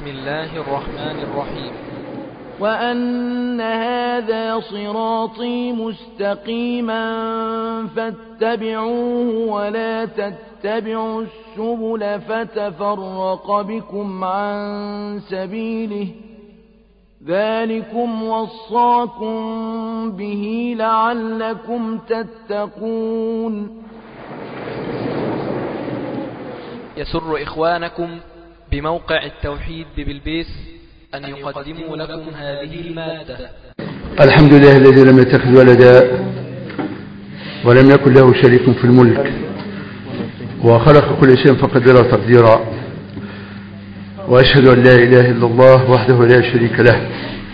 بسم الله الرحمن الرحيم وأن هذا صراطي مستقيما فاتبعوه ولا تتبعوا السبل فتفرق بكم عن سبيله ذلكم وصاكم به لعلكم تتقون يسر إخوانكم بموقع التوحيد ببلبيس أن يقدموا لكم هذه المادة الحمد لله الذي لم يتخذ ولدا ولم يكن له شريك في الملك وخلق كل شيء فقدره تقديرا وأشهد أن لا إله إلا الله وحده لا شريك له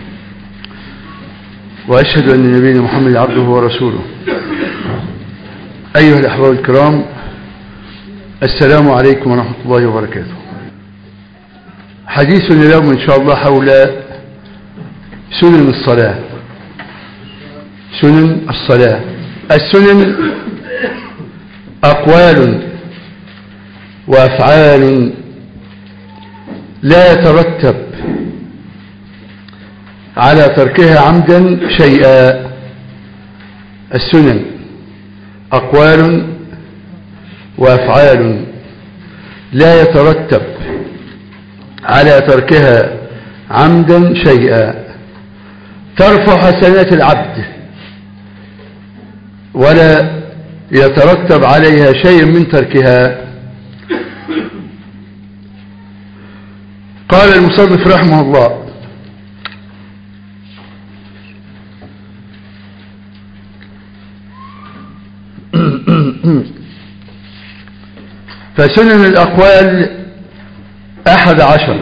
وأشهد أن نبينا محمد عبده ورسوله أيها الأحباب الكرام السلام عليكم ورحمة الله وبركاته حديثنا اليوم إن شاء الله حول سنن الصلاة سنن الصلاة السنن أقوال وأفعال لا يترتب على تركها عمدا شيئا السنن أقوال وأفعال لا يترتب على تركها عمدا شيئا ترفع حسنات العبد ولا يترتب عليها شيء من تركها قال المصنف رحمه الله فسنن الأقوال أحد عشر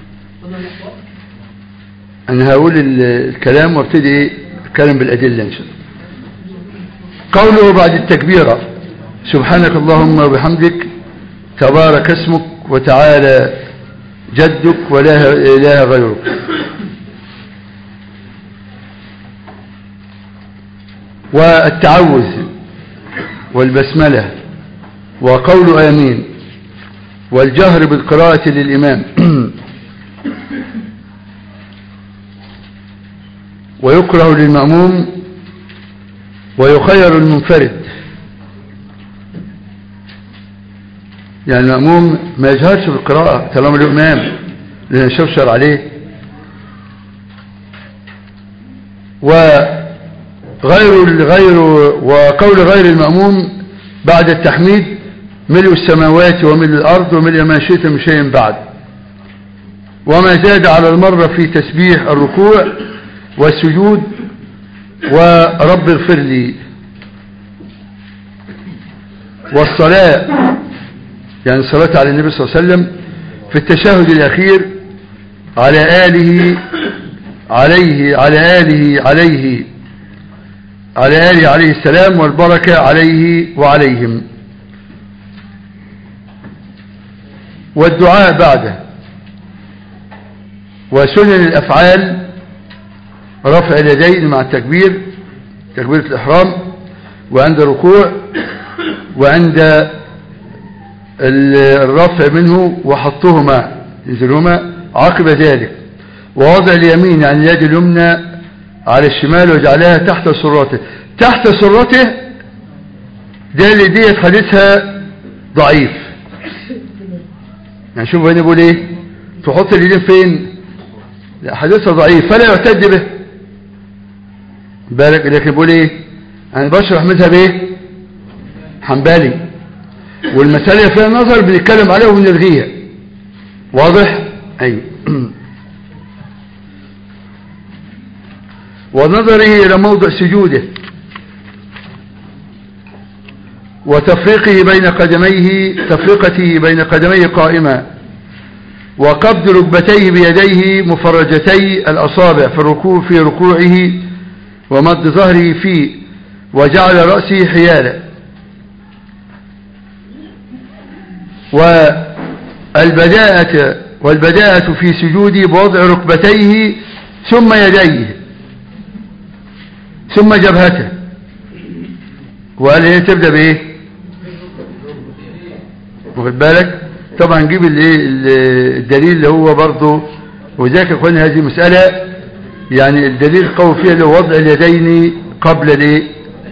أنا هقول الكلام وابتدي أتكلم بالأدلة إن شاء الله قوله بعد التكبيرة سبحانك اللهم وبحمدك تبارك اسمك وتعالى جدك ولا إله غيرك والتعوذ والبسملة وقول آمين والجهر بالقراءة للإمام ويكره للمأموم ويخير المنفرد يعني المأموم ما يجهرش بالقراءة طالما الإمام لأن يشرشر عليه وغير غير وقول غير المأموم بعد التحميد ملء السماوات وملء الأرض وملء ما شئت من شيء بعد وما زاد على المرة في تسبيح الركوع والسجود ورب اغفر لي والصلاة يعني الصلاة على النبي صلى الله عليه وسلم في التشهد الأخير على آله عليه على آله عليه على آله عليه السلام والبركة عليه وعليهم والدعاء بعده وسنن الأفعال رفع اليدين مع التكبير تكبيرة الإحرام وعند الركوع وعند الرفع منه وحطهما ينزلهما عقب ذلك ووضع اليمين عن اليد اليمنى على الشمال وجعلها تحت سرته تحت سرته ده اللي ديت حديثها ضعيف يعني شوف هنا بيقول ايه تحط اليدين فين لا حديثها ضعيف فلا يعتد به بالك لكن بيقول ايه انا بشرح مذهب ايه حنبلي والمسألة فيها نظر بنتكلم عليها ونلغيها واضح ايوه ونظره إلى موضع سجوده وتفريقه بين قدميه تفرقته بين قدميه قائما وقبض ركبتيه بيديه مفرجتي الأصابع في الركوع في ركوعه ومد ظهره فيه وجعل رأسه حيالا والبداءة والبداءة في سجوده بوضع ركبتيه ثم يديه ثم جبهته وقال هي تبدأ بإيه واخد بالك طبعا نجيب الايه الدليل اللي هو برضه وذاك يا اخوانا هذه مسألة يعني الدليل القوي فيها اللي هو وضع اليدين قبل الايه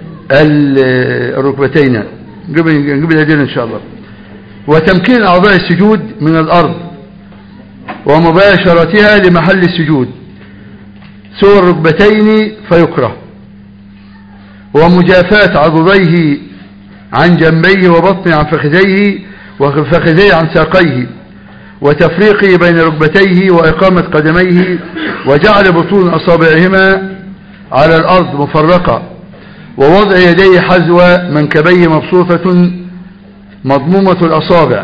الركبتين نجيب نجيب اليدين ان شاء الله وتمكين اعضاء السجود من الارض ومباشرتها لمحل السجود سوى الركبتين فيكره ومجافاة عضديه عن جنبيه وبطنه عن فخذيه وفخذيه عن ساقيه وتفريقه بين ركبتيه وإقامة قدميه وجعل بطون أصابعهما على الأرض مفرقة ووضع يديه حذو منكبيه مبسوطة مضمومة الأصابع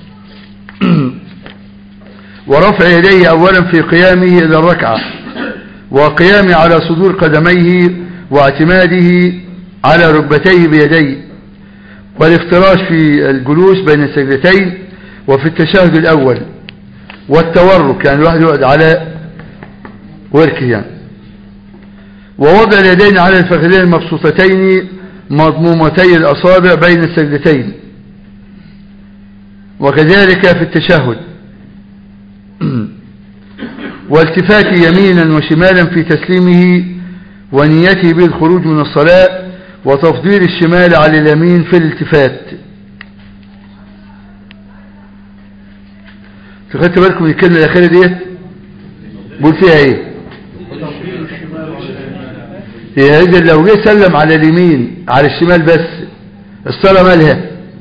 ورفع يديه أولا في قيامه إلى الركعة وقيامه على صدور قدميه واعتماده على ركبتيه بيديه والافتراش في الجلوس بين السجدتين وفي التشهد الأول والتورك يعني الواحد يقعد على وركه يعني ووضع اليدين على الفخذين المبسوطتين مضمومتي الأصابع بين السجدتين وكذلك في التشهد والتفات يمينا وشمالا في تسليمه ونيته بالخروج من الصلاة وتفضيل الشمال على اليمين في الالتفات خدت بالكم من الكلمة الأخيرة ديت بقول فيها ايه هي إذا لو جه سلم على اليمين على الشمال بس الصلاة مالها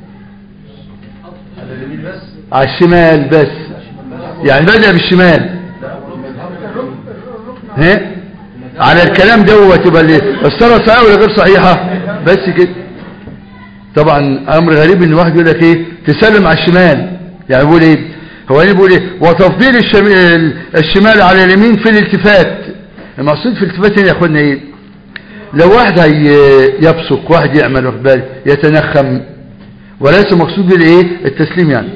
على الشمال بس يعني بدأ بالشمال ها على الكلام دوت يبقى الصلاة صحيحة ولا غير صحيحة بس كده طبعا امر غريب ان واحد يقول لك ايه تسلم على الشمال يعني بيقول ايه هو ايه بيقول ايه وتفضيل الشمال, الشمال على اليمين في الالتفات المقصود في الالتفات هنا يا اخوانا ايه لو واحد يبصق واحد يعمل واخد بالك يتنخم وليس مقصود بالايه التسليم يعني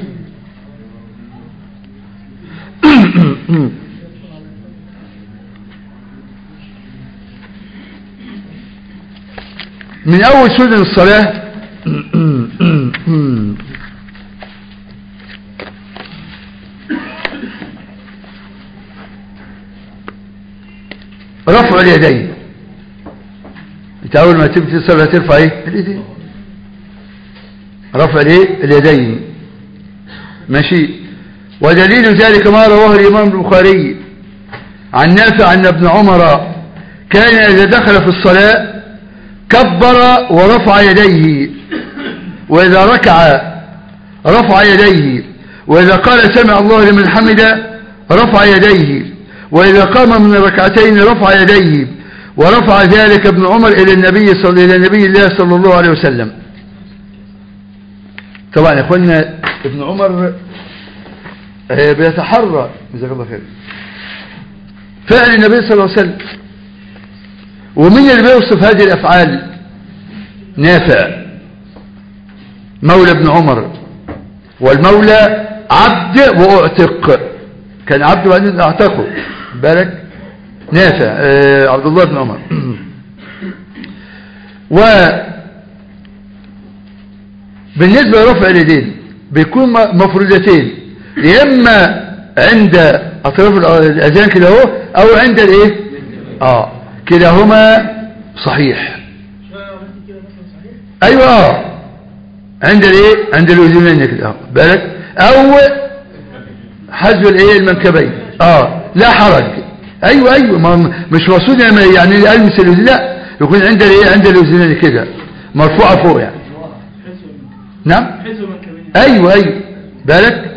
من أول سنن الصلاة رفع اليدين انت اول ما تبتدي تصلي هترفع ايه اليدين رفع الايه اليدين ماشي ودليل ذلك ما رواه الامام البخاري عن نافع عن ابن عمر كان اذا دخل في الصلاه كبر ورفع يديه وإذا ركع رفع يديه وإذا قال سمع الله لمن حمد رفع يديه وإذا قام من الركعتين رفع يديه ورفع ذلك ابن عمر إلى النبي صلى إلى النبي الله صلى الله عليه وسلم طبعا يا اخوانا ابن عمر بيتحرى جزاك الله خير فعل النبي صلى الله عليه وسلم ومين اللي بيوصف هذه الأفعال نافع مولى ابن عمر والمولى عبد واعتق كان عبد وبعدين اعتقه بالك نافع آه عبد الله بن عمر و بالنسبة لرفع اليدين بيكون مفروضتين يا اما عند اطراف الاذان كده اهو او عند الايه اه كلاهما صحيح ايوه اه عند الايه عند الاذنين كده بالك او حذو الايه المنكبين اه لا حرج ايوه ايوه ما مش مقصود يعني المس الاذن لا يكون عند الايه عند الاذنين كده مرفوعه فوق يعني نعم ايوه ايوه بالك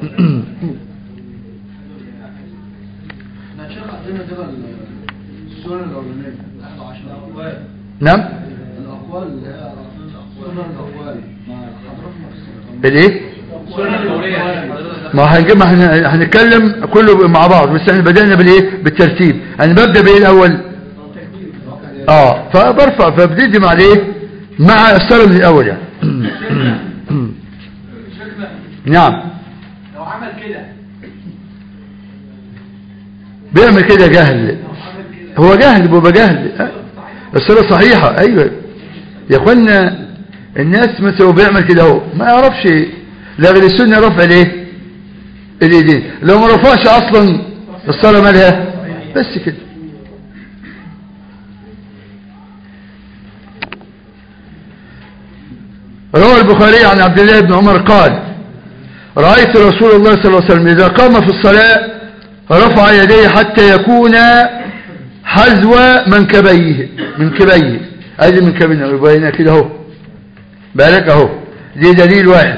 نعم الأقوال سنن الأقوال مع حضرتك الايه ما هنجيب ما احنا هنتكلم كله مع بعض بس احنا بدأنا بالايه بالترتيب انا ببدأ بايه الاول اه فبرفع فبدي مع الايه مع الصلاة من الاول يعني نعم لو عمل كده بيعمل كده جهل هو جهل بيبقى جهل آه. الصلاة صحيحة ايوه يا اخوانا الناس مثلا هو بيعمل كده اهو ما يعرفش لا غير السنة رفع الايه الايدين لو ما رفعش اصلا الصلاة مالها بس كده روى البخاري عن عبد الله بن عمر قال رأيت رسول الله صلى الله عليه وسلم إذا قام في الصلاة رفع يديه حتى يكون حذو منكبيه منكبيه ادي منكبنا يبقى هنا كده اهو بالك اهو دي دليل واحد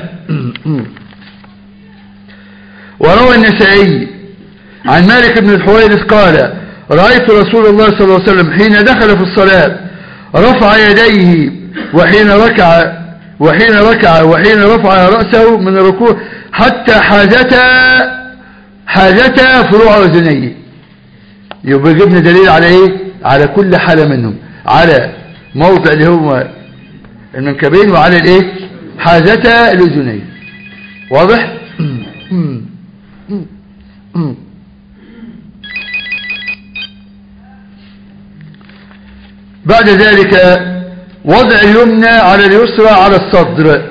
وروى النسائي عن مالك بن الحويرث قال رأيت رسول الله صلى الله عليه وسلم حين دخل في الصلاة رفع يديه وحين ركع وحين ركع وحين رفع رأسه من الركوع حتى حاجتا حاجتا فروع أذنيه يبقى جبنا دليل على ايه على كل حالة منهم على موضع اللي هو المنكبين وعلى الايه حاجتا الأذنين واضح بعد ذلك وضع اليمنى على اليسرى على الصدر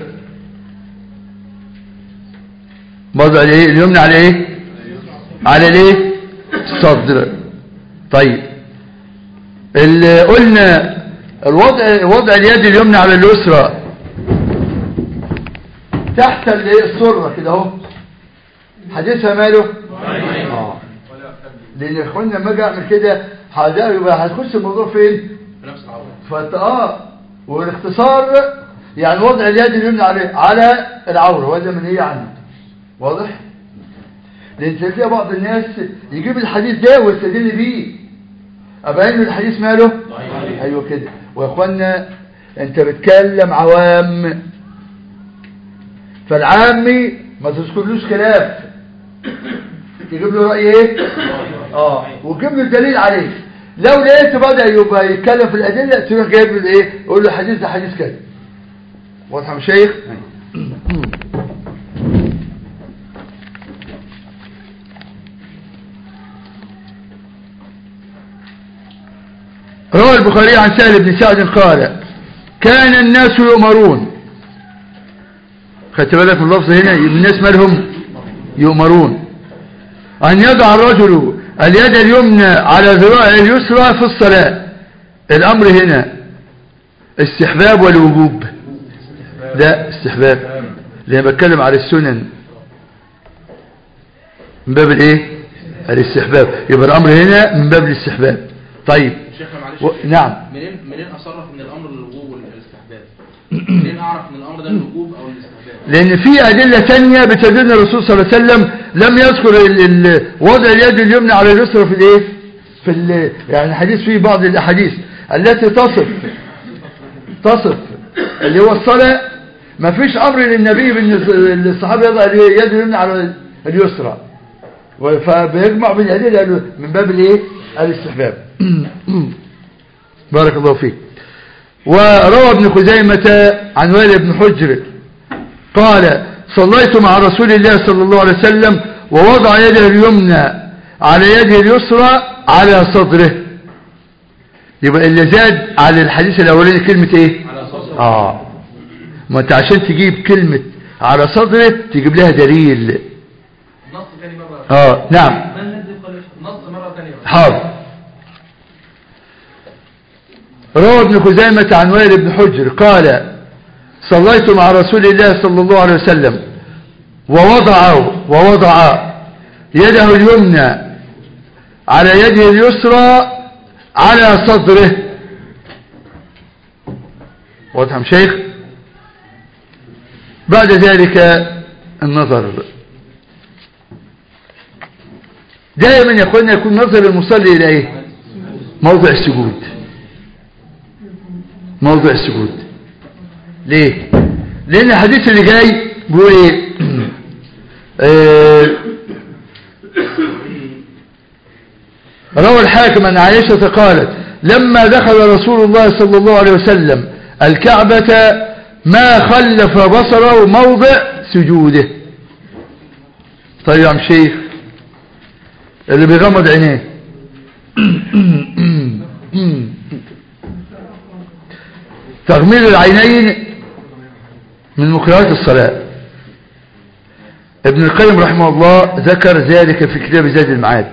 وضع الايه اليمنى على ايه على الايه الصدر طيب اللي قلنا الوضع وضع اليد اليمنى على اليسرى تحت الايه السره كده اهو حديثها ماله اه لان يا اخوانا لما اجي اعمل كده حاجه يبقى هتخش الموضوع فين فت اه والاختصار يعني وضع اليد اليمنى على على العوره وهذا من هي عنه واضح لان تلاقي بعض الناس يجيب الحديث ده ويستدل بيه ابين له الحديث ماله ايوه كده ويا اخوانا انت بتكلم عوام فالعامي ما تذكرلوش خلاف تجيب له راي ايه اه وتجيب له الدليل عليه لو لقيته بدا يبقى يتكلم في الادله تروح جايب له ايه يقول له الحديث ده حديث كذا واضح يا شيخ روى البخاري عن سهل بن سعد قال كان الناس يؤمرون خدت بالك من اللفظ هنا الناس مالهم يؤمرون أن يضع الرجل اليد اليمنى على ذراع اليسرى في الصلاة الأمر هنا استحباب والوجوب لا استحباب لأن بتكلم على السنن من باب الايه الاستحباب يبقى الأمر هنا من باب الاستحباب طيب شيخنا معلش و... نعم منين منين اصرف من الامر للوجوب والاستحباب منين اعرف ان الامر ده الوجوب او الاستحباب لأن في أدلة تانية بتدل الرسول صلى الله عليه وسلم لم يذكر ال- ال- وضع اليد اليمنى على اليسرى في الايه في ال- يعني حديث فيه بعض الأحاديث التي تصف تصف اللي هو الصلاة ما فيش أمر للنبي بأن الصحابة يضع اليد اليمنى على اليسرى فبيجمع بين الأدلة من باب الايه الاستحباب بارك الله فيك وروى ابن خزيمة عن وائل بن حجر قال صليت مع رسول الله صلى الله عليه وسلم ووضع يده اليمنى على يده اليسرى على صدره يبقى اللي زاد على الحديث الاولاني كلمة ايه على صدر اه ما انت عشان تجيب كلمة على صدره تجيب لها دليل نص ثاني مره اه نعم من الذي قال نص مره ثانيه حاضر روى ابن خزيمة عن وائل بن حجر قال صليت مع رسول الله صلى الله عليه وسلم ووضع ووضع يده اليمنى على يده اليسرى على صدره واضح يا شيخ بعد ذلك النظر دائما يا اخوانا يكون نظر المصلي الى ايه موضع السجود موضع السجود ليه لان الحديث اللي جاي بيقول ايه آه، روى الحاكم عن عائشة قالت لما دخل رسول الله صلى الله عليه وسلم الكعبة ما خلف بصره موضع سجوده طيب يا عم شيخ اللي بيغمض عينيه تغميض العينين من مكرهات الصلاة ابن القيم رحمه الله ذكر ذلك في كتاب زاد المعاد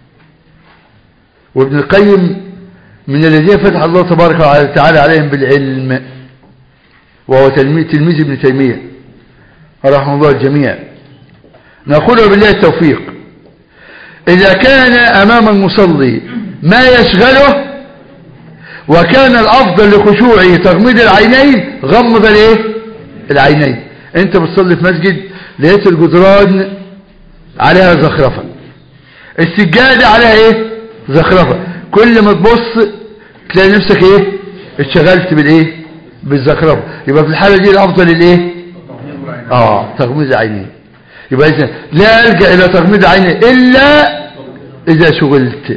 وابن القيم من الذين فتح الله تبارك وتعالى عليهم بالعلم وهو تلميذ تلميذ ابن تيمية رحمه الله الجميع نقول بالله التوفيق إذا كان أمام المصلي ما يشغله وكان الأفضل لخشوعه تغميض العينين غمض الايه العينين انت بتصلي في مسجد لقيت الجدران عليها زخرفة السجادة عليها ايه زخرفة كل ما تبص تلاقي نفسك ايه اتشغلت بالايه بالزخرفة يبقى في الحالة دي الافضل الايه اه تغميض عينين يبقى اذا لا الجا الى تغميض عينين الا اذا شغلت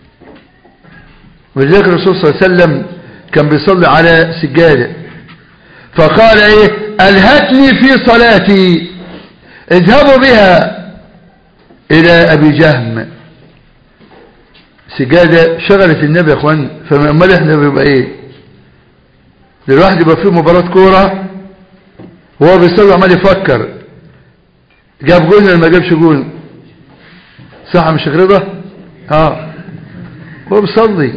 ولذلك الرسول صلى الله عليه وسلم كان بيصلي على سجادة فقال ايه الهتني في صلاتي اذهبوا بها الى ابي جهم سجادة شغلت النبي يا اخوان فما امال احنا بيبقى ايه الواحد يبقى فيه مباراة كورة وهو بيصلي عمال يفكر جاب جول ولا ما جابش جول صح مش رضا اه هو بيصلي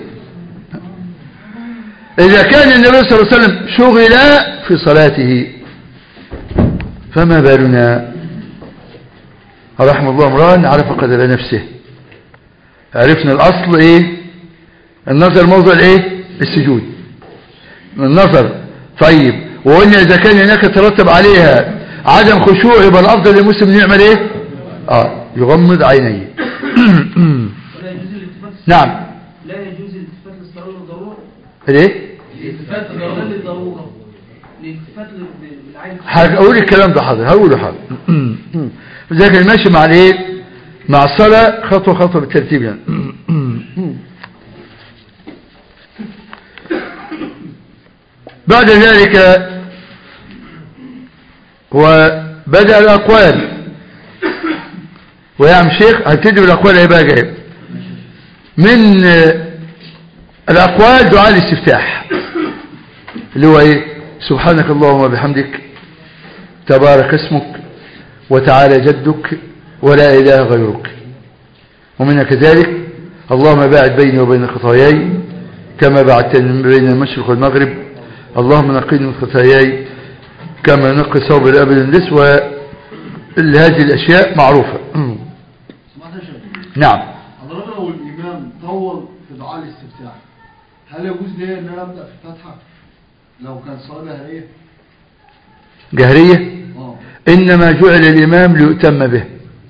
إذا كان النبي صلى الله عليه وسلم شغل في صلاته فما بالنا رحم الله امران عرف قدر نفسه عرفنا الأصل إيه النظر موضع الإيه السجود النظر طيب وقلنا إذا كان هناك ترتب عليها عدم خشوع يبقى الأفضل للمسلم يعمل إيه آه يغمض عينيه ولا يجوز الالتفات نعم لا يجوز الالتفات للصلاة للضرورة ليه الالتفات للصلاة للضرورة الالتفات لل- بالعين هقول الكلام ده حاضر هقوله حاضر لذلك الماشي مع الايه مع الصلاة خطوة خطوة بالترتيب يعني بعد ذلك وبدأ الأقوال ويا عم شيخ هبتدي بالأقوال ايه بقى جايب من آه، الأقوال دعاء الاستفتاح اللي هو ايه سبحانك اللهم وبحمدك تبارك اسمك وتعالى جدك ولا إله غيرك ومنها كذلك اللهم باعد بيني وبين خطاياي كما بعدت بين المشرق والمغرب اللهم نقيني من خطاياي كما نقي ثوب الأبد النس وهذه الأشياء معروفة سمعت يا شيخ نعم حضرتك لو الامام طول في دعاء الاستفتاح هل يجوز لي ان انا ابدا في الفاتحه لو كان صلاه جهريه جهرية اه إنما جعل الإمام ليؤتم به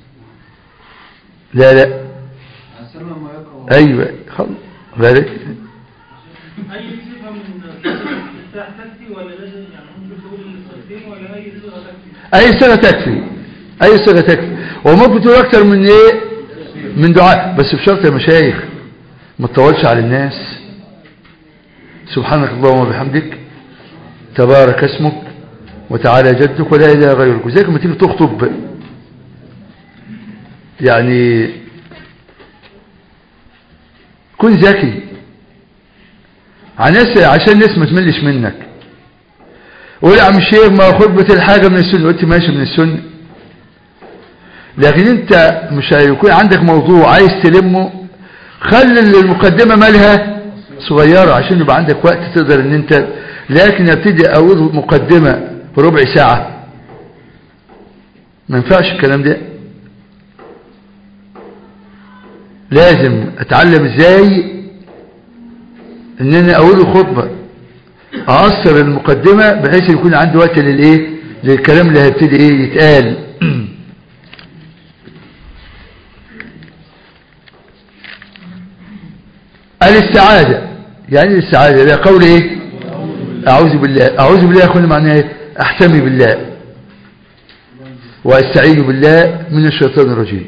لا لا استنى لما يقرا أيوة خلاص ذلك اي صفه من الاستفتاح تكفي ولا لازم يعني ممكن تقول الصفتين ولا اي صيغه تكفي أي صيغة تكفي أي صيغة تكفي وممكن تقول أكتر من إيه من دعاء بس بشرط يا مشايخ ما تطولش على الناس سبحانك اللهم وبحمدك تبارك اسمك وتعالى جدك ولا إله غيرك وزيك ما تيجي تخطب يعني كن ذكي عن- عشان الناس ما تملش منك قول يا عم الشيخ ما خطبة الحاجة من السنة قلت ماشي من السنة لكن انت مش هيكون عندك موضوع عايز تلمه خلي المقدمة مالها صغيرة عشان يبقى عندك وقت تقدر ان انت لكن ابتدي اقول مقدمة بربع ساعة ما ينفعش الكلام ده لازم اتعلم ازاي ان انا اقول خطبة اقصر المقدمة بحيث يكون عندي وقت للايه للكلام اللي هيبتدي ايه يتقال الاستعاذة يعني الاستعاذة ده قول ايه اعوذ بالله اعوذ بالله يا اخوانا معناه ايه احتمي بالله واستعيذ بالله من الشيطان الرجيم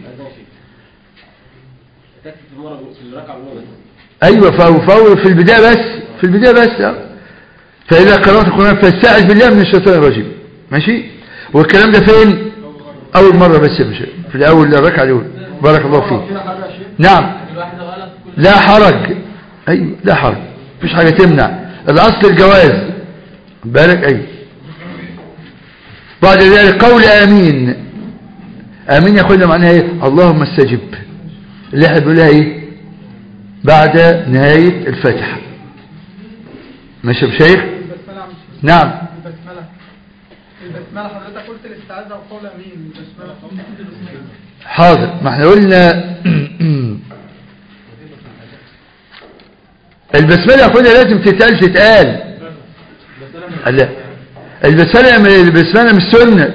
ايوه فهو فهو في البداية بس في البداية بس آه. فاذا قرأت القرآن فاستعذ بالله من الشيطان الرجيم ماشي والكلام ده فين اول مرة بس يا باشا في الاول الركعة الاولى بارك الله فيك فيها حاجه يا شيخ نعم لا حرج ايوه لا حرج مفيش حاجة تمنع الاصل الجواز بالك ايوه بعد ذلك قول امين امين يا اخوانا معناها ايه اللهم استجب اللي احنا بنقولها ايه بعد نهاية الفاتحة ماشي يا شيخ البسملة عم شيخ. نعم البسملة البسملة حضرتك قلت الاستعاذة وقول امين البسملة حاضر ما احنا قلنا البسملة يا اخوانا لازم تتقال تتقال لا البسملة البسملة مش سنة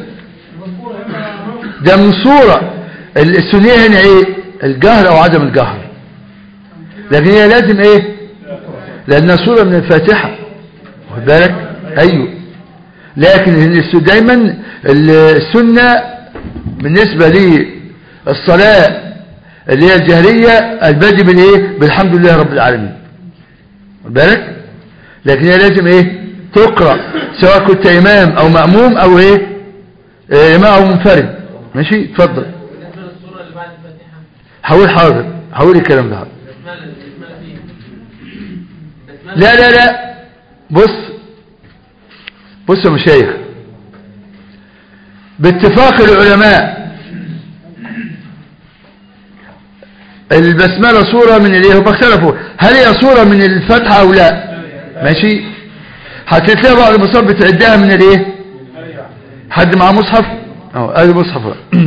ده من صورة السنية هنا ايه الجهر او عدم الجهر لكن هي لازم ايه لانها صورة من الفاتحة واخد بالك ايوه لكن الس- دايما السنة بالنسبة للصلاة اللي هي الجهرية البادي بالايه بالحمد لله رب العالمين واخد بالك لكن هي لازم ايه تقرأ سواء كنت امام او مأموم او ايه آه، امام او منفرد ماشي اتفضل بالنسبة للصورة اللي بعد الفاتحة هقول حاضر هقول الكلام ده حاضر. بسملة بسملة فيه بسملة لا لا لا بص بص يا مشايخ باتفاق العلماء البسملة صورة من الايه هم اختلفوا هل هي صورة من الفتحة او لا ماشي هتلاقي بعض المصحف بتعدها من الايه حد معاه مصحف اهو ادي مصحف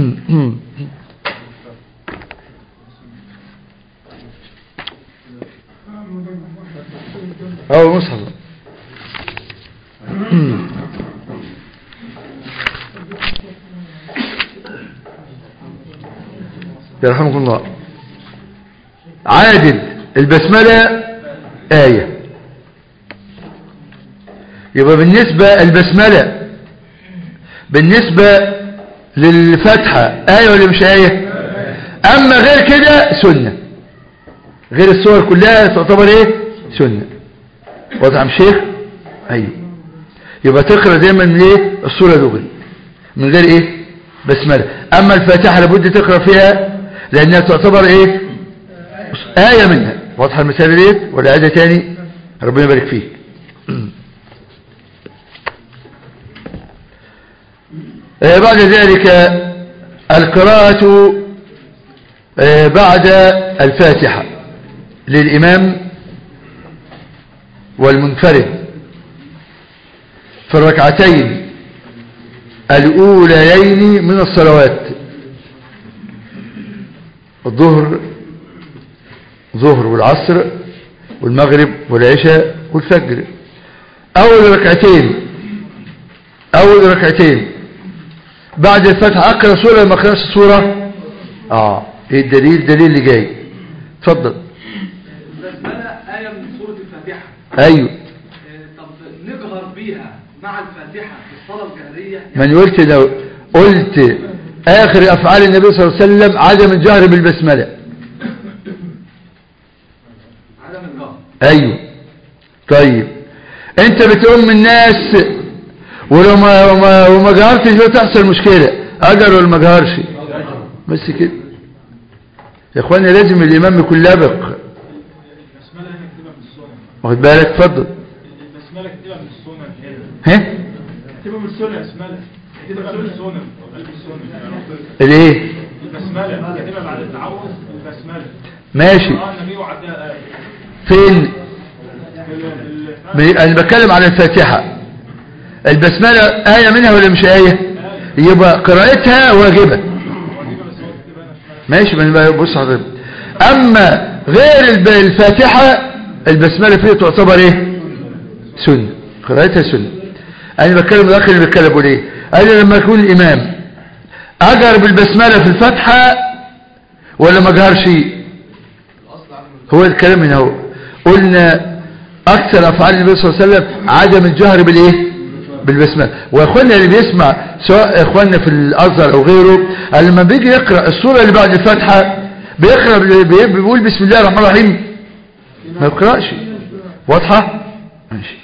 اهو مصحف يرحمكم الله عادل البسملة آية يبقى بالنسبة البسملة بالنسبة للفتحة آية ولا مش آية أما غير كده سنة غير الصور كلها تعتبر ايه سنة واضح يا شيخ ايوه يبقى تقرأ دايما من ايه الصورة دغري من غير ايه بسملة اما الفاتحة لابد تقرأ فيها لانها تعتبر ايه آية منها واضحة المثال ديت ولا عادة تاني ربنا يبارك فيك آه، بعد ذلك القراءة آه، بعد الفاتحة للإمام والمنفرد في الركعتين الأوليين من الصلوات الظهر ظهر والعصر والمغرب والعشاء والفجر أول ركعتين أول ركعتين بعد الفتح أقرأ سورة ما أقرأش سورة آه إيه الدليل الدليل اللي جاي اتفضل البسملة آية من سورة الفاتحة أيوه آه، طب نجهر بيها مع الفاتحة في الصلاة الجهرية من قلت لو قلت آخر أفعال النبي صلى الله عليه وسلم عدم الجهر بالبسملة عدم الجهر أيوه طيب أنت بتقوم من الناس ولو ما وما, وما جهرتش بتحصل مشكلة أجر ولا ما جهرش بس كده يا اخوانا لازم الإمام يكون لابق البسملة هنا كتبها من السنن واخد بالك اتفضل البسملة كتبها من السنن هنا ها كتبها من السنن بسملة كتبها من السنن قلب السنن الايه البسملة كتبها بعد التعوذ البسملة ماشي قال النبي وعدها آية فين ال- ال- ب- انا بتكلم على الفاتحة البسملة آية منها ولا مش آية يبقى قراءتها واجبة ماشي من بقى بص حضرتك اما غير الب- الفاتحة البسملة فيه تعتبر ايه سنة قراءتها سنة انا بتكلم الاخر اللي بيتكلم بيقول ايه قال لي لما يكون الامام اجر بالبسملة في الفاتحة ولا ما جهرش هو الكلام من هو قلنا اكثر افعال النبي صلى الله عليه وسلم عدم الجهر بالايه بالبسمله واخواننا اللي بيسمع سواء اخواننا في الازهر او غيره لما بيجي يقرا السوره اللي بعد الفاتحه بيقرا بي- بيقول بسم الله الرحمن الرحيم ما يقراش واضحه ماشي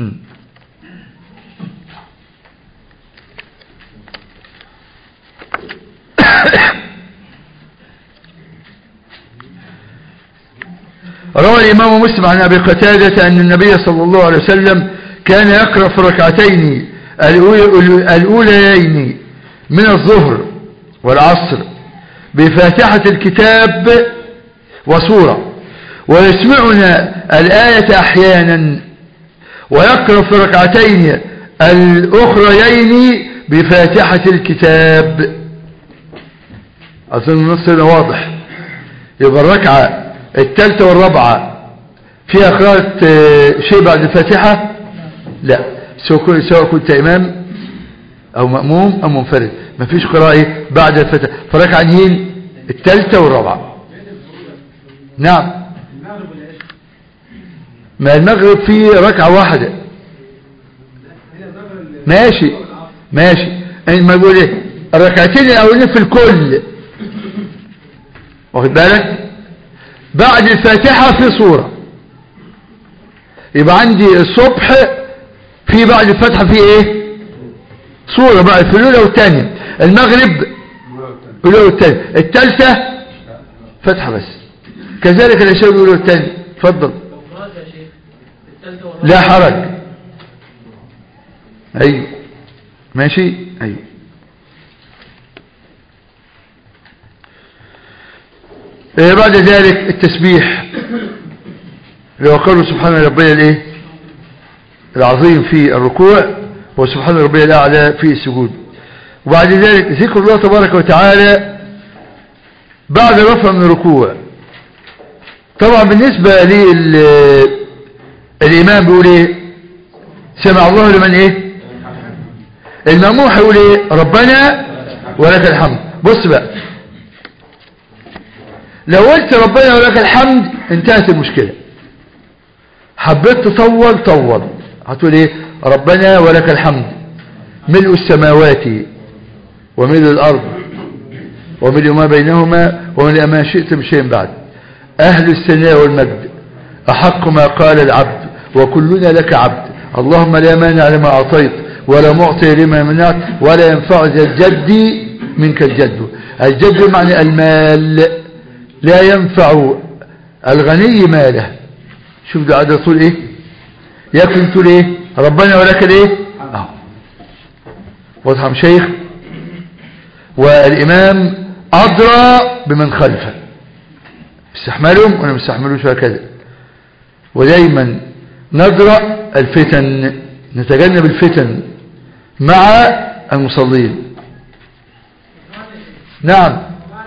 روى الإمام مسلم عن أبي قتادة أن النبي صلى الله عليه وسلم كان يقرأ في الركعتين الأولى- الأوليين من الظهر والعصر بفاتحة الكتاب وسورة ويسمعنا الآية أحيانا ويقرأ في ركعتين الأخريين بفاتحة الكتاب أظن النص هنا واضح يبقى الركعة الثالثة والرابعة فيها قراءة آه، شيء بعد الفاتحة لا سواء كنت- سواء كنت إمام أو مأموم أو منفرد مفيش قراءة بعد الفاتحة فركعة نهين الثالثة والرابعة نعم ما المغرب فيه ركعة واحدة ماشي ماشي يعني ما بقول ايه الركعتين الاولين في الكل واخد بالك بعد الفاتحة في صورة يبقى عندي الصبح في بعد الفاتحة في ايه صورة بقى في الاولى والثانية المغرب الاولى والثانية الثالثة فتحة بس كذلك العشاء الاولى والثانية اتفضل لا حرج ايوه ماشي ايوه إيه بعد ذلك التسبيح لو قالوا سبحان ربي الايه العظيم في الركوع وسبحان ربي الاعلى في السجود وبعد ذلك ذكر الله تبارك وتعالى بعد رفع من الركوع طبعا بالنسبة للإمام بيقول ايه سمع الله لمن ايه المأموم هيقول ايه ربنا ولك الحمد بص بقى لو قلت ربنا ولك الحمد انتهت المشكلة حبيت تطول طول هتقول ايه ربنا ولك الحمد ملء السماوات وملء الأرض وملء ما بينهما وملء ما شئت من شيء بعد أهل الثناء والمجد أحق ما قال العبد وكلنا لك عبد اللهم لا مانع لما أعطيت ولا معطي لما منعت ولا ينفع ذا الجد منك الجد الجد معنى المال لا ينفع الغني ماله شوف ده عدد طول ايه يكفي تقول ايه ربنا ولك الايه اهو واضح يا شيخ والامام ادرى بمن خلفه استحملهم ولا ما استحملوش هكذا ودايما ندرأ الفتن نتجنب الفتن مع المصلين نعم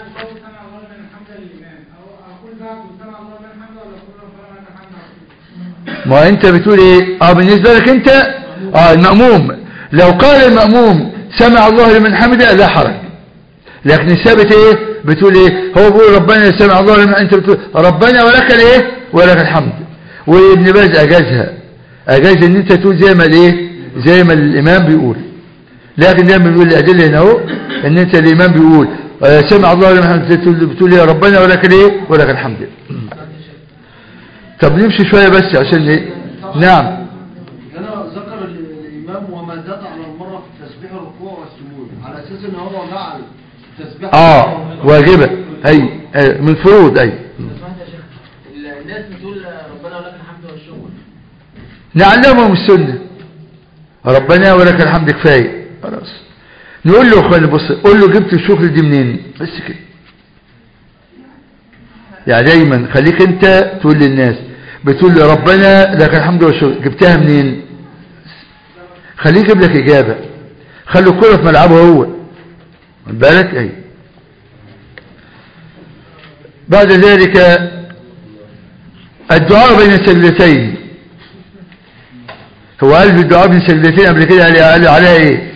ما انت بتقول ايه اه بالنسبة لك انت اه المأموم لو قال المأموم سمع الله لمن حمده لا حرج لكن الثابت ايه بتقول ايه هو بيقول ربنا سمع الله لمن انت بتقول ربنا ولك الايه ولك الحمد وابن باز اجازها اجاز ان انت تقول زي ما الايه زي ما الامام بيقول لكن دايما بيقول الادله هنا اهو ان انت الامام بيقول آه، سمع الله لمن حمده بتقول- بتقول يا ربنا ولك الايه ولك الحمد طب نمشي شويه بس عشان ايه نعم هنا ذكر ال- الإمام وما زاد على المرة في تسبيح الركوع والسجود على أساس إن هو جعل تسبيح اه واجبة اي آه، من فروض اي الناس بتقول ربنا ولك الحمد والشكر نعلمهم السنة ربنا ولك الحمد كفاية خلاص نقول له اخواني بص قول له جبت الشكر دي منين بس كده يعني دايما خليك انت تقول للناس بتقول لي ربنا لك الحمد والشكر جبتها منين خليه يجيب لك اجابة خلي الكرة في ملعبه هو خد بالك اي بعد ذلك الدعاء بين السجدتين هو قال في الدعاء بين السجدتين قبل كده قال قال عليها ايه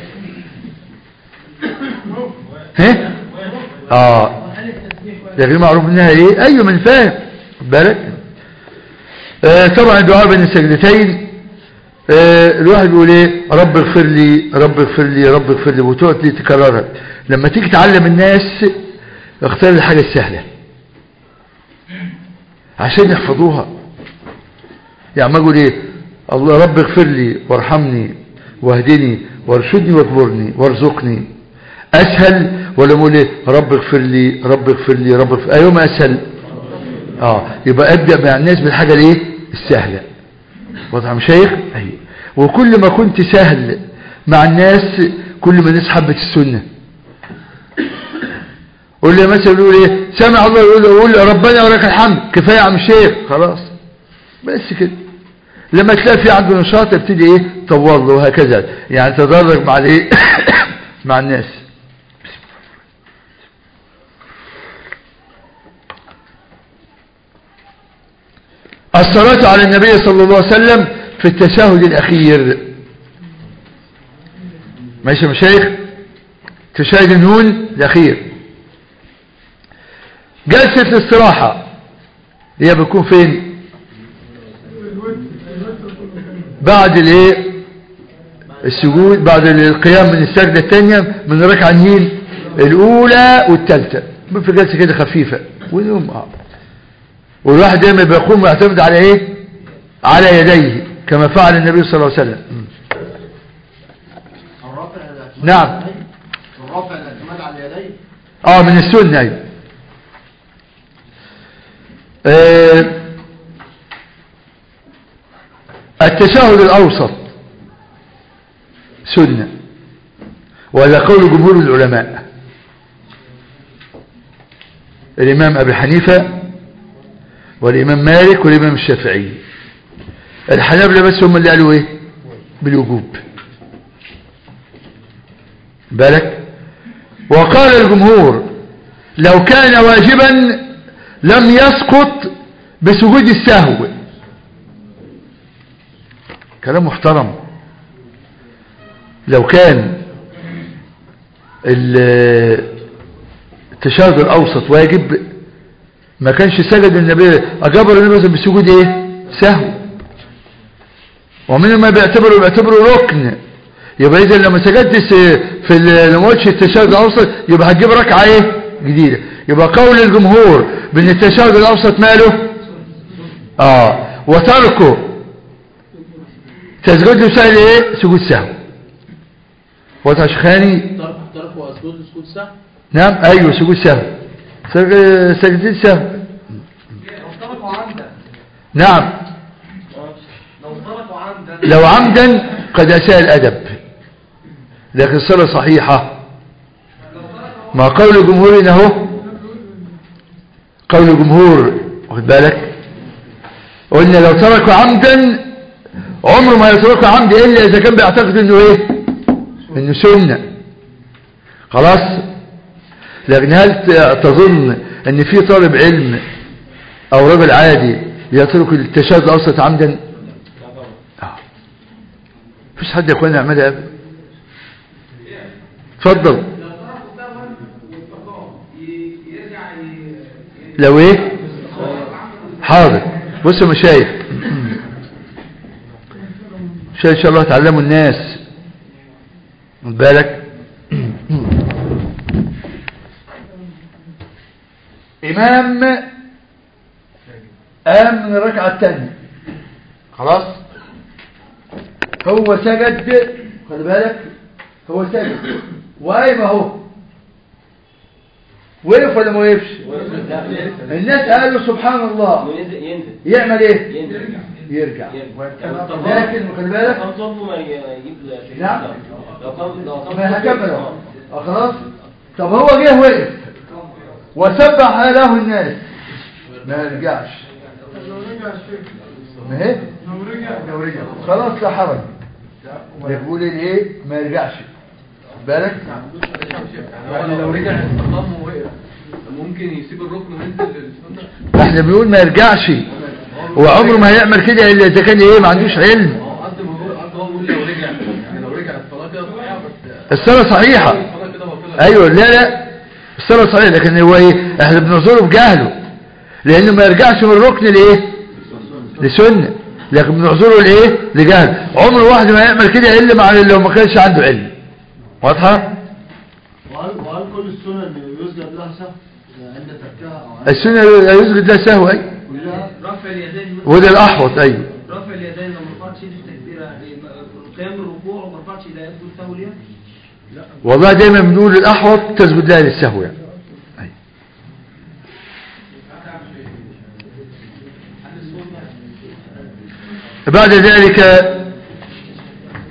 ها اه لكن معروف انها ايه ايوه من فاهم خد بالك آه طبعا الدعاء بين السجدتين آه الواحد بيقول ايه رب اغفر لي رب اغفر لي رب اغفر لي وتقعد لي تكررها لما تيجي تعلم الناس اختار الحاجه السهله عشان يحفظوها يعني ما اقول ايه الله رب اغفر لي وارحمني واهدني وارشدني واجبرني وارزقني اسهل ولا اقول ايه رب اغفر لي رب اغفر لي رب اغفر ايوه ما اسهل اه يبقى ابدا مع الناس بالحاجه الايه السهله واضح يا مشايخ ايوه وكل ما كنت سهل مع الناس كل ما الناس حبت السنه قول مثلا يقول ايه سمع الله يقول يقول ربنا ولك الحمد كفايه يا عم الشيخ خلاص بس كده لما تلاقي في عنده نشاط ابتدي ايه طور له وهكذا يعني تدرج مع الايه مع الناس الصلاة على النبي صلى الله عليه وسلم في التشهد الأخير ماشي يا مشايخ تشهد النون الأخير جلسة الاستراحة هي بتكون فين بعد الايه السجود بعد القيام من السجدة الثانية من الركعة النين الأولى والثالثة في جلسة كده خفيفة واليوم اه والواحد دايما بيقوم ويعتمد على ايه على يديه كما فعل النبي صلى الله عليه وسلم الرافع الاعتماد نعم. على اليدين. الرافع الاعتماد على اليدين اه من السنة ايوه آه، التشهد الأوسط سنة وهذا قول جمهور العلماء الإمام أبي حنيفة والإمام مالك والإمام الشافعي الحنابلة بس هم اللي قالوا إيه بالوجوب بالك وقال الجمهور لو كان واجبا لم يسقط بسجود السهو كلام محترم لو كان ال- التشهد الأوسط واجب ما كانش سجد النبي أجبر النبي مثلا بسجود ايه سهو ومنهم ما بيعتبره بيعتبره ركن يبقى اذا لما سجدت في ال- لما قلتش التشهد الاوسط يبقى هتجيب ركعه ايه جديده يبقى قول الجمهور بان التشهد الاوسط ماله اه وتركه تسجد له سهل ايه سجود سهو وتشخاني ترك ترك واسجد سكوت سهو نعم ايوه سجود سهو سج- سجدتين سهو لو تركوا عمدا نعم لو تركوا عمدا لو عمدا قد أساء الأدب لكن الصلاة صحيحة ما قول الجمهور إنه قول الجمهور واخد بالك قلنا لو تركوا عمدا عمره ما يتركوا عمدا إلا إذا كان بيعتقد إنه إيه إنه سنة خلاص لكن هل ت- تظن إن في طالب علم أو رجل عادي يترك التشهد الأوسط عمدا آه. مفيش حد يا اخوانا يعملها ابدا اتفضل لو ايه حاضر بص يا مشايخ عشان ان شاء الله تعلموا الناس خد بالك امام قام من الركعه الثانيه خلاص هو سجد خلي بالك هو سجد وقايم اهو وقف ولا ما وقفش الناس قالوا سبحان الله ينزل يعمل ايه ينزل يرجع يرجع لكن خلي بالك كم ظلمه ما يجيب شيء نعم. لو كم لو كم ما هكمل اهو آه، خلاص طب هو جه وقف وسبح له الناس ما يرجعش لو رجع الشيخ ما هي لو رجع لو رجع خلاص لا حرج يقول الايه ما يرجعش خد بالك يعني لو رجع استقام ووقف ممكن يسيب الركن وينزل للسنه احنا بنقول ما يرجعش وعمره ما هيعمل كده الا اذا كان ايه ما عندوش علم هو قصدي ما هو قصدي هو بيقول لو رجع يعني لو رجع الصلاه كده صحيحه بس الصلاه صحيحه الصلاه كده باطله ايوه لا لا الصلاه صحيحه لكن هو ايه احنا بنعذره بجهله لانه ما يرجعش من الركن لايه لسنه لكن بنعذره لايه لجهل عمر واحد ما يعمل كده الا مع لو ما كانش عنده علم واضحه وهل وهل كل السنن يسجد لها سهو عند تركها او عند السنه يسجد لها سهو اي كلها رفع اليدين وده الاحوط ايوه رفع اليدين لما رفعتش ايدي في التكبيره قيام الركوع وما رفعتش ايدي اسجد سهو ليها والله دايما بنقول الاحوط تسجد لها للسهو يعني أي. بعد ذلك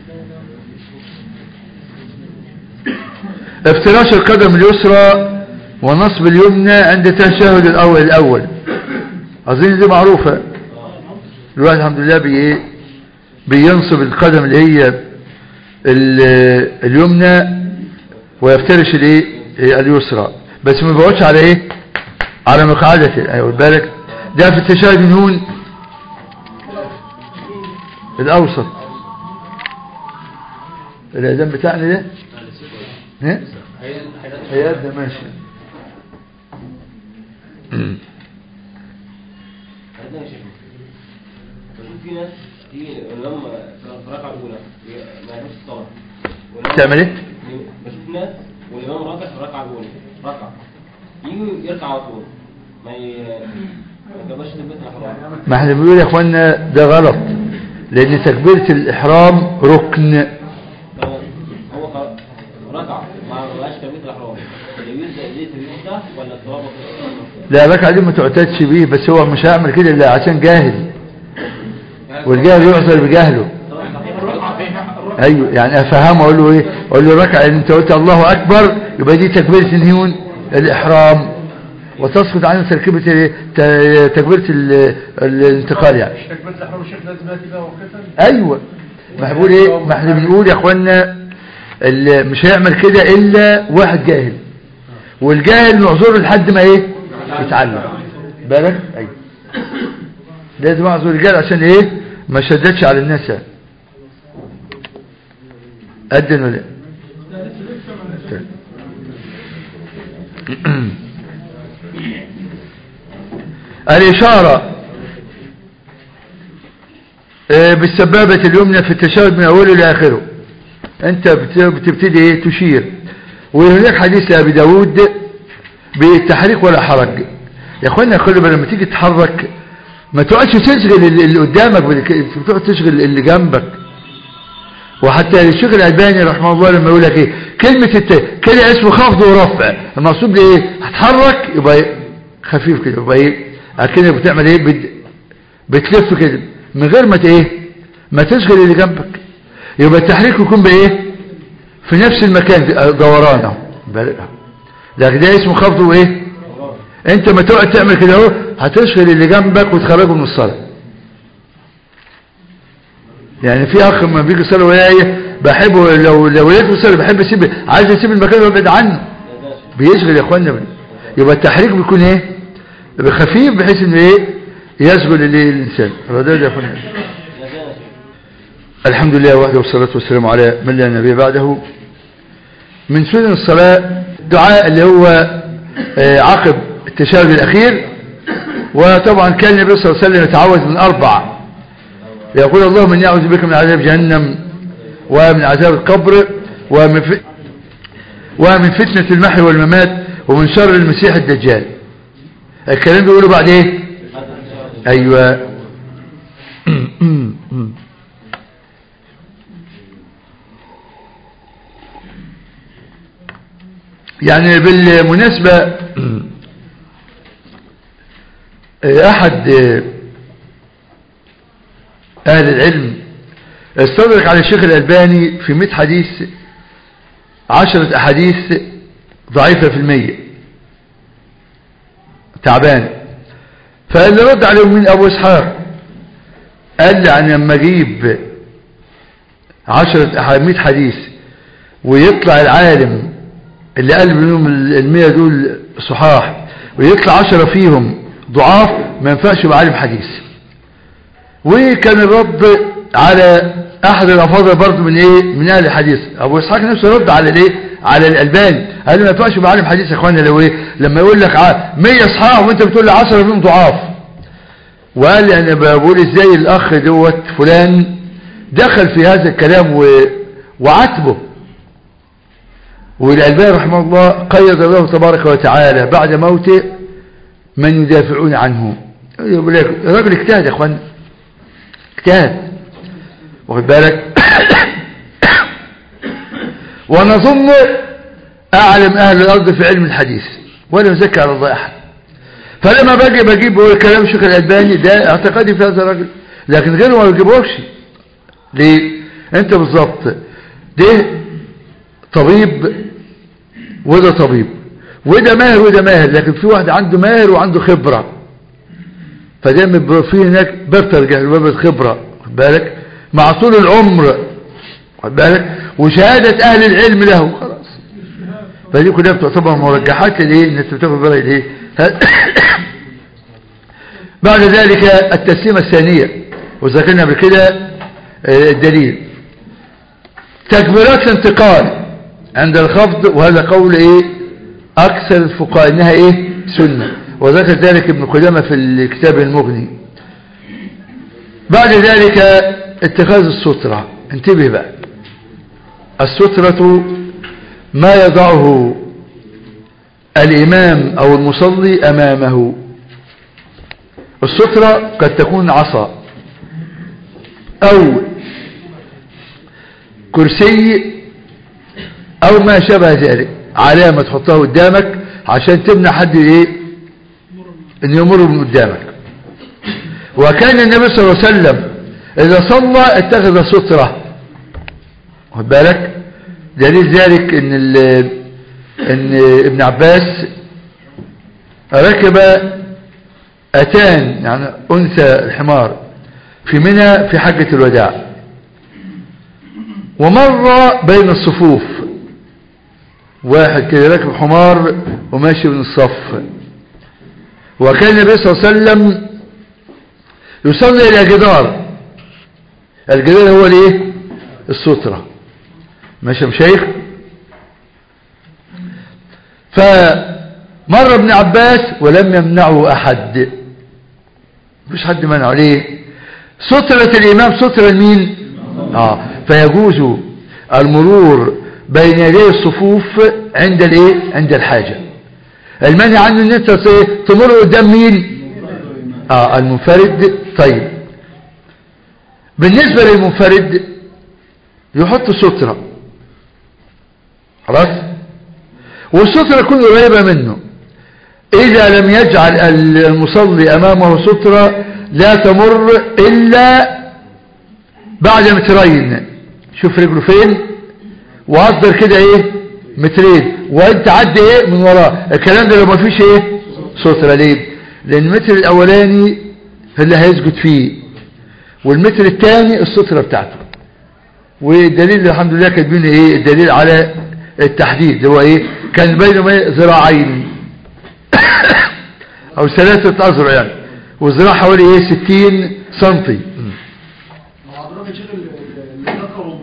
افتراش القدم اليسرى ونصب اليمنى عند التشهد الأول الأول أظن دي معروفة الواحد الحمد لله بي إيه؟ بينصب القدم اللي هي ال- اليمنى ويفترش الايه إيه اليسرى بس ما بيقعدش على ايه على مقعدة ايوه بالك ده في التشهد النون الاوسط الاذان بتاعنا ده ها هيئات ده ماشي مم. عندنا يا شيخ في ناس تيجي لما في الركعه الاولى ما يعرفش الصلاه ولما- تعمل ايه؟ بشوف ناس والامام راكع في الركعه الاولى ركع يجي يركع على طول ما ي... ما يجيبش تلبس الاحرام ما احنا بنقول يا اخوانا ده غلط لان تكبيرة الاحرام ركن هو خ- ركع ما بقاش تلبس الاحرام يجوز زي تلبيس ده ولا الترابط لا الركعة دي ما تعتادش بيه بس هو مش هيعمل كده الا عشان جاهل والجاهل يعذر بجهله ايوه يعني افهمه اقول له ايه اقول له الركعه اللي انت قلت الله اكبر يبقى دي تكبيره النيون الاحرام وتسقط عنه تركيبه الايه؟ ت- تكبيره ال- الانتقال يعني تكبيرة الإحرام الشيخ لازم يأتي بها وقتا ايوه ما بنقول ايه ما احنا بنقول يا اخوانا اللي مش هيعمل كده الا واحد جاهل والجاهل نعذره لحد ما ايه يتعلم بالك ايوه لازم اعذر الرجال عشان ايه ما شددش على الناس يعني. أدن ولا طيب. الإشارة آه، بالسبابة اليمنى في التشهد من أوله لآخره أنت بت- بتبتدي إيه تشير وهناك حديث لأبي داود بالتحريك ولا حرج يا أخوانا خلوا بالك لما تيجي تتحرك ما تقعدش تشغل اللي اللي قدامك بالك- بتقعد تشغل اللي جنبك وحتى الشيخ الألباني رحمه الله لما يقول لك ايه كلمة الت... كده اسمه خفض ورفع المقصود بايه هتحرك يبقى إيه؟ خفيف كده يبقى ايه كده بتعمل ايه بت... بتلف كده من غير ما ت- ايه ما تشغل اللي جنبك يبقى التحريك يكون بايه في نفس المكان دوران اهو بالك أهو. لكن ده اسمه خفض وايه انت ما تقعد تعمل كده اهو هتشغل اللي جنبك وتخرجه من الصلاه يعني في اخ لما بيجي يصلي وياي بحبه لو لو لقيته يصلي بحب اسيب عايز اسيب المكان وابعد عنه بيشغل يا اخوانا بي. يبقى التحريك بيكون ايه يبقى خفيف بحيث انه ايه يشغل الايه الانسان هذا يا اخوانا الحمد لله وحده والصلاه والسلام على من لا نبي بعده من سنن الصلاه الدعاء اللي هو آه، عقب التشهد الاخير وطبعا كان النبي صلى الله عليه وسلم يتعوذ من اربع يقول اللهم اني اعوذ بك من عذاب جهنم ومن عذاب القبر ومن ف... ومن فتنة المحي والممات ومن شر المسيح الدجال الكلام بيقوله بعد ايه ايوه يعني بالمناسبة احد أهل العلم استدرك على الشيخ الألباني في 100 حديث عشرة أحاديث ضعيفة في المية تعبان فقال لي رد عليهم من أبو إسحاق قال لي أنا لما أجيب عشرة أح- 100 حديث ويطلع العالم اللي قال منهم المية دول صحاح ويطلع عشرة فيهم ضعاف ما ينفعش يبقى عالم حديث وكان الرد على احد الافاضل برضه من ايه من اهل الحديث ابو اسحاق نفسه رد على الايه على الالباني قال له ما ينفعش يبقى عالم حديث يا اخوانا لو ايه لما يقول لك ع- 100 اصحاح وانت بتقول لي 10 منهم ضعاف وقال لي انا بقول ازاي الاخ دوت فلان دخل في هذا الكلام و... وعاتبه والالباني رحمه الله قيد الله تبارك وتعالى بعد موته من يدافعون عنه يقول لك الراجل اجتهد يا اخوانا اجتهد واخد بالك ونظن اعلم اهل الارض في علم الحديث ولا يزكي على الله احد فلما باجي بجيب كلام الشيخ الالباني ده اعتقادي في هذا الرجل لكن غيره ما بجيبوش ليه انت بالظبط ده طبيب وده طبيب وده ماهر وده ماهر لكن في واحد عنده ماهر وعنده خبرة فدايما بيبقى في هناك باب ترجع باب الخبرة خد بالك مع طول العمر خد بالك وشهادة أهل العلم له خلاص فدي كلها بتعتبر مرجحات للايه ان انت بتاخد بالك الايه بعد ذلك التسليمة الثانية وذكرنا قبل كده آه، الدليل تكبيرات الانتقال عند الخفض وهذا قول ايه اكثر الفقهاء انها ايه سنة وذكر ذلك ابن قدامة في الكتاب المغني بعد ذلك اتخاذ السترة انتبه بقى السترة ما يضعه الإمام أو المصلي أمامه السترة قد تكون عصا أو كرسي أو ما شابه ذلك علامة تحطها قدامك عشان تمنع حد إيه أن يمر من قدامك وكان النبي صلى الله عليه وسلم إذا صلى اتخذ سترة خد بالك دليل ذلك ان, ان ابن عباس ركب أتان يعني أنثى الحمار في منى في حجة الوداع ومر بين الصفوف واحد كده راكب حمار وماشي من الصف وكان النبي صلى الله عليه وسلم يصلي إلى جدار الجدار هو الايه السترة ماشي يا مشايخ فمر ابن عباس ولم يمنعه أحد مفيش حد منعه ليه سترة الإمام سترة لمين آه فيجوز المرور بين يدي الصفوف عند الايه عند الحاجة المنع عنه ان انت تمر قدام مين اه المنفرد طيب بالنسبة للمنفرد يحط سترة خلاص والسترة تكون قريبة منه إذا لم يجعل المصلي أمامه سترة لا تمر إلا بعد مترين شوف رجله فين وقدر كده ايه مترين وانت عدي ايه من وراه الكلام ده لو ما فيش ايه سترة ليه لان المتر الاولاني اللي هيسجد فيه والمتر الثاني السترة بتاعته والدليل الحمد لله كاتبين ايه الدليل على التحديد هو ايه كان بينهم ايه ذراعين او ثلاثة اذرع يعني والذراع حوالي ايه 60 سنتي حضرتك يا شيخ اللي ذكروا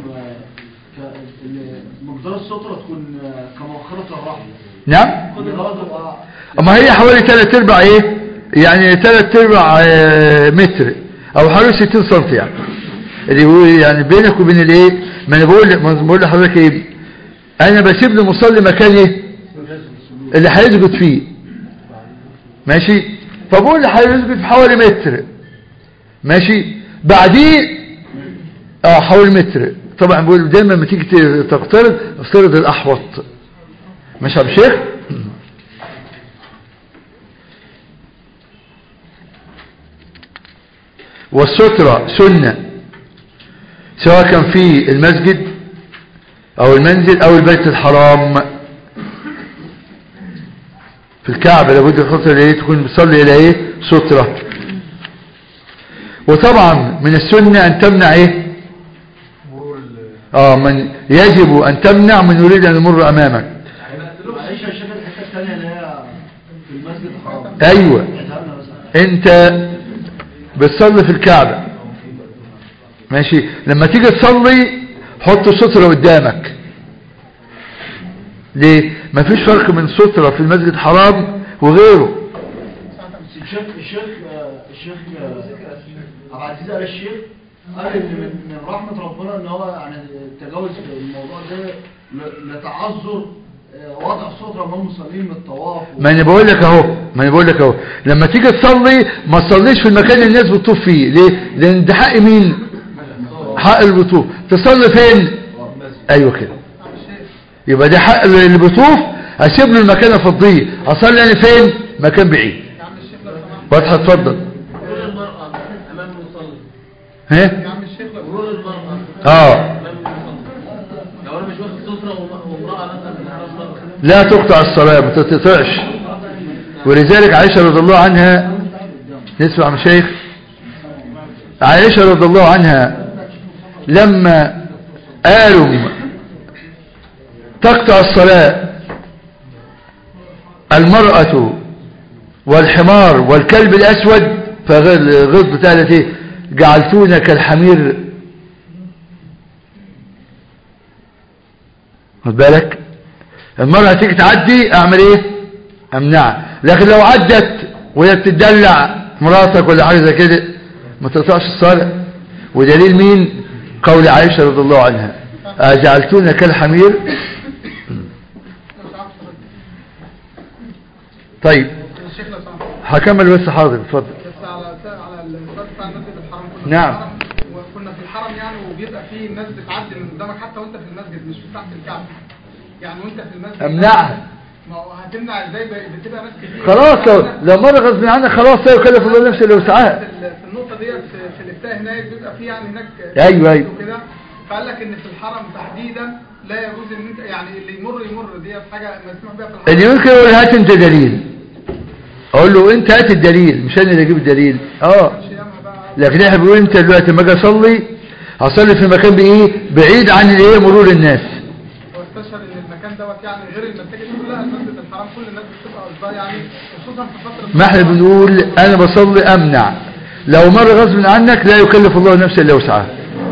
مقدار السترة تكون كمؤخرة الرحل نعم اللي هو تبقى اما هي حوالي ثلاث ارباع ايه يعني ثلاث ارباع آه، متر او حوالي 60 سنتي يعني اللي هو يعني بينك وبين الايه ما انا بقول ما أنا بقول لحضرتك ايه انا بسيب للمصلي مكان ايه اللي هيسجد فيه ماشي فبقول اللي هيسجد في حوالي متر ماشي بعديه اه حوالي متر طبعا بقول دايما لما تيجي تقترض افترض الاحوط ماشي يا أبو شيخ والسترة سنة سواء كان في المسجد او المنزل او البيت الحرام في الكعبة لابد الخطة اللي هي تكون بتصلي الى ايه سترة وطبعا من السنة ان تمنع ايه اه من يجب ان تمنع من يريد ان يمر امامك معلش يا شيخ الحتة الثانية اللي هي في المسجد الحرام ايوه اعتبرنا مثلا انت بتصلي في الكعبة ماشي لما تيجي تصلي حط سترة قدامك ليه مفيش فرق من سترة في المسجد الحرام وغيره الشيخ الشيخ الشيخ عبد العزيز قال الشيخ قال ان من من رحمة ربنا ان هو يعني تجاوز الموضوع ده ل- لتعذر آه، وضع سترة امام المصلين من الطواف و- ما انا بقول لك اهو ما انا بقول لك اهو لما تيجي تصلي ما تصليش في المكان اللي الناس بتطوف فيه ليه لان ده حق مين حق اللي بيطوف تصلي فين ايوه كده يبقى ده حق اللي بيطوف اسيب له المكان افضيه اصلي انا فين مكان بعيد فتحه اتفضل مرور المرأة أمام المصلي ها يا عم الشيخ مرور المرأة اه أمام المصلي لو أنا مش واخد سترة وم- وامرأة مثلا على الصلاة لا تقطع الصلاة ما تقطعش ولذلك عائشة رضي الله عنها نسمع مشايخ عائشة رضي الله عنها لما قالوا تقطع الصلاة المرأة والحمار والكلب الأسود فغض قالت ايه جعلتونا كالحمير خد بالك المرأة تيجي تعدي اعمل ايه امنعها لكن لو عدت وهي بتدلع مراتك ولا حاجه زي كده ما تقطعش الصلاة ودليل مين قول عائشة رضي الله عنها أجعلتونا كالحمير طيب الشيخ لو سمحت هكمل بس حاضر اتفضل بس على على السؤال بتاع المسجد الحرام كنا نعم. في الحرم وكنا في الحرم يعني وبيبقى فيه الناس بتعدي من قدامك حتى وانت في المسجد مش تحت الكعبه يعني وانت في المسجد امنعها ما هو هتمنع ازاي ب- بتبقى ناس كتير خلاص لو, لو مرة غصب عنك خلاص لا يكلف الله نفسه لو سعاها في ال- في النقطه ديت في, في الافتاء هناك بيبقى فيه يعني هناك أيوة، أيوة. وكده فقال لك ان في الحرم تحديدا لا يجوز ان انت يعني اللي يمر يمر ديت حاجه مسموح بيها في الحرم اللي يمكن يقول هات انت دليل اقول له انت هات الدليل مش انا اللي اجيب الدليل اه لكن احنا بنقول انت دلوقتي لما اجي اصلي هصلي في مكان بايه بعيد عن الايه مرور الناس واستشهد ان المكان دوت يعني غير المساجد كلها المسجد الحرام كل الناس بتبقى قصدها يعني خصوصا في فتره ما احنا بنقول انا بصلي امنع لو مر غصب عنك لا يكلف الله نفسا الا وسعها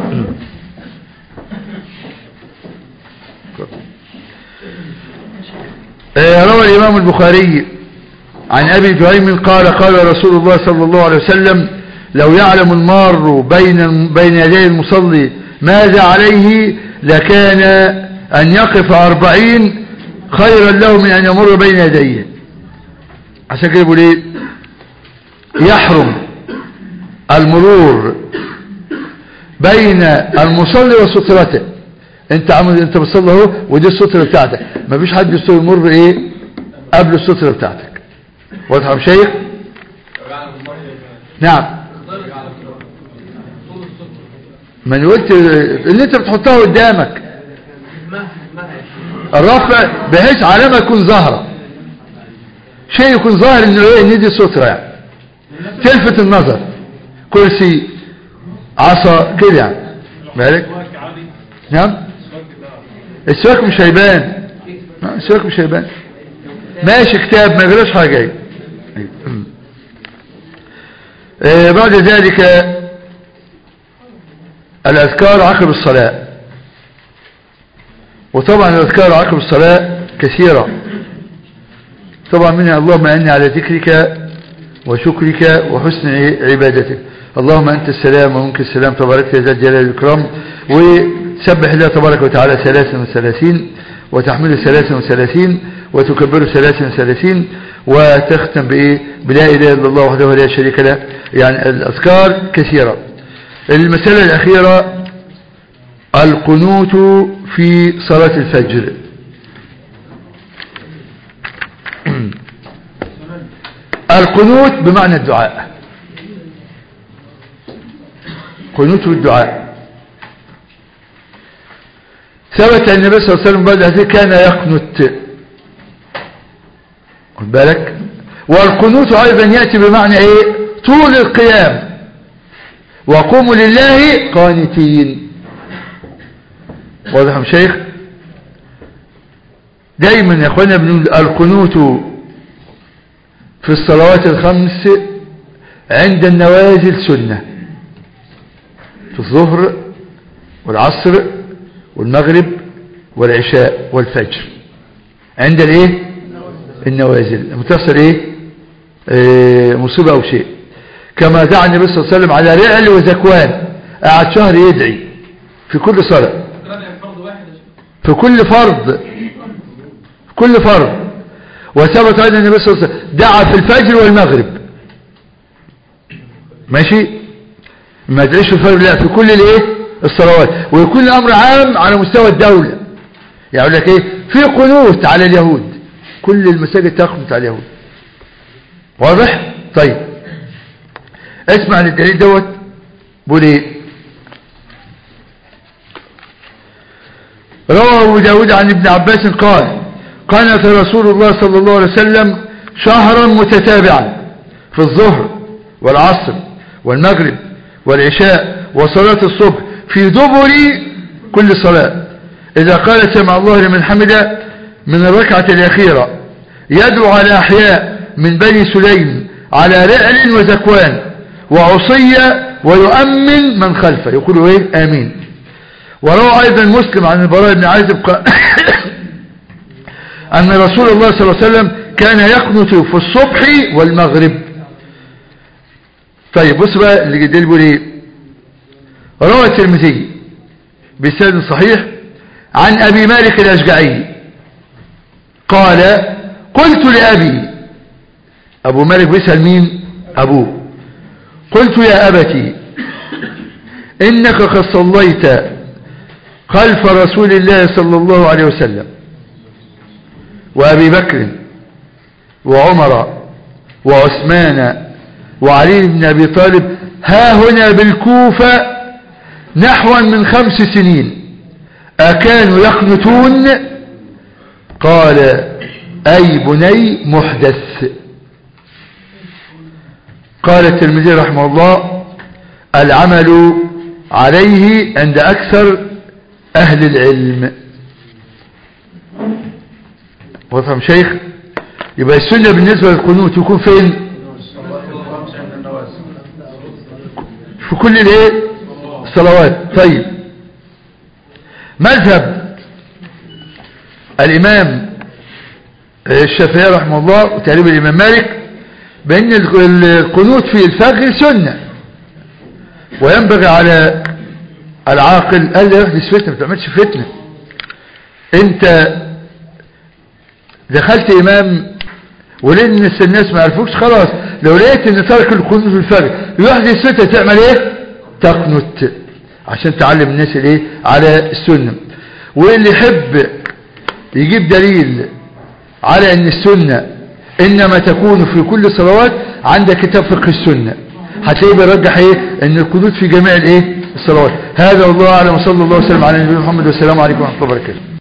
آه، روى الامام البخاري عن ابي جهيم قال قال رسول الله صلى الله عليه وسلم لو يعلم المار بين بين يدي المصلي ماذا عليه لكان ان يقف أربعين خيرا له من ان يمر بين يديه عشان كده بيقول ايه يحرم المرور بين المصلي وسترته انت عامل انت بتصلي اهو ودي الستره بتاعتك مفيش حد يستوي يمر ايه قبل الستره بتاعتك واضح يا شيخ نعم ما انا قلت اللي انت بتحطها قدامك الرفع بحيث علامه تكون ظاهره شيء يكون ظاهر انه ايه ان دي ستره يعني تلفت النظر كرسي عصا كده يعني بالك نعم السواك مش هيبان آه، السواك مش هيبان ماشي كتاب ما يجراش حاجه أيوة. أيوة. آه، بعد ذلك الأذكار عقب الصلاة وطبعا الأذكار عقب الصلاة كثيرة طبعا منها اللهم أني على ذكرك وشكرك وحسن عبادتك اللهم أنت السلام ومنك السلام تبارك يا ذا الجلال والإكرام وسبح الله تبارك وتعالى ثلاثا وثلاثين وتحمله ثلاثا وثلاثين وتكبره ثلاثا وثلاثين وتختم بإيه بلا إله إلا الله وحده لا شريك له يعني الأذكار كثيرة المسألة الأخيرة القنوت في صلاة الفجر القنوت بمعنى الدعاء قنوت الدعاء ثبت أن النبي صلى الله عليه وسلم بعد هذه كان يقنت خد بالك والقنوت أيضا يأتي بمعنى إيه طول القيام وقوموا لله قانتين واضح يا شيخ دايما يا اخوانا بنقول القنوت في الصلوات الخمس عند النوازل سنة في الظهر والعصر والمغرب والعشاء والفجر عند الايه النوازل لما تحصل ايه آه مصيبة او شيء كما دعا النبي صلى الله عليه وسلم على رعل وزكوان قعد شهر يدعي في كل صلاة في كل فرض كل فرض وثبت أيضا النبي صلى الله عليه وسلم دعا في الفجر والمغرب ماشي ما يدعيش في الفجر لا في كل الايه الصلوات ويكون الامر عام على مستوى الدولة يعني يقول لك ايه في قنوت على اليهود كل المساجد تقنط على اليهود واضح طيب اسمع للدليل دوت بيقول ايه روى روى أبو داود عن ابن عباس قال قنت رسول الله صلى الله عليه وسلم شهرا متتابعا في الظهر والعصر والمغرب والعشاء وصلاة الصبح في دبر كل صلاة إذا قال سمع الله لمن حمده من الركعة الأخيرة يدعو على أحياء من بني سليم على رعل وزكوان وعصية ويؤمن من خلفه يقول ايه آمين وروى أيضا مسلم عن البراء بن عازب قال أن رسول الله صلى الله عليه وسلم كان يقنط في الصبح والمغرب طيب بص بقى اللي جديد بيقول ايه روى الترمذي بسند صحيح عن أبي مالك الأشجعي قال قلت لأبي أبو مالك بيسأل مين أبوه قلت يا أبتي إنك قد صليت خلف رسول الله صلى الله عليه وسلم وأبي بكر وعمر وعثمان وعلي بن أبي طالب ها هنا بالكوفة نحوا من خمس سنين أكانوا يقنتون قال أي بني محدث قال الترمذي رحمه الله العمل عليه عند أكثر أهل العلم وفهم شيخ يبقى السنة بالنسبة للقنوت يكون فين في كل الايه الصلوات طيب مذهب الإمام الشافعي رحمه الله وتقريبا الإمام مالك بأن القنوت في الفجر سنة وينبغي على العاقل ألا يحدث فتنة ما تعملش فتنة انت دخلت إمام ولأن الناس ما يعرفوكش خلاص لو لقيت ان ترك القنوت في الفجر يحدث فتنة تعمل ايه تقنت عشان تعلم الناس الايه على السنة واللي يحب يجيب دليل على ان السنة انما تكون في كل الصلوات عندك كتاب فقه السنة هتلاقيه بيرجح ايه ان القنوت في جميع الايه الصلوات هذا والله اعلم وصلى الله وسلم على نبينا محمد والسلام عليكم ورحمه الله وبركاته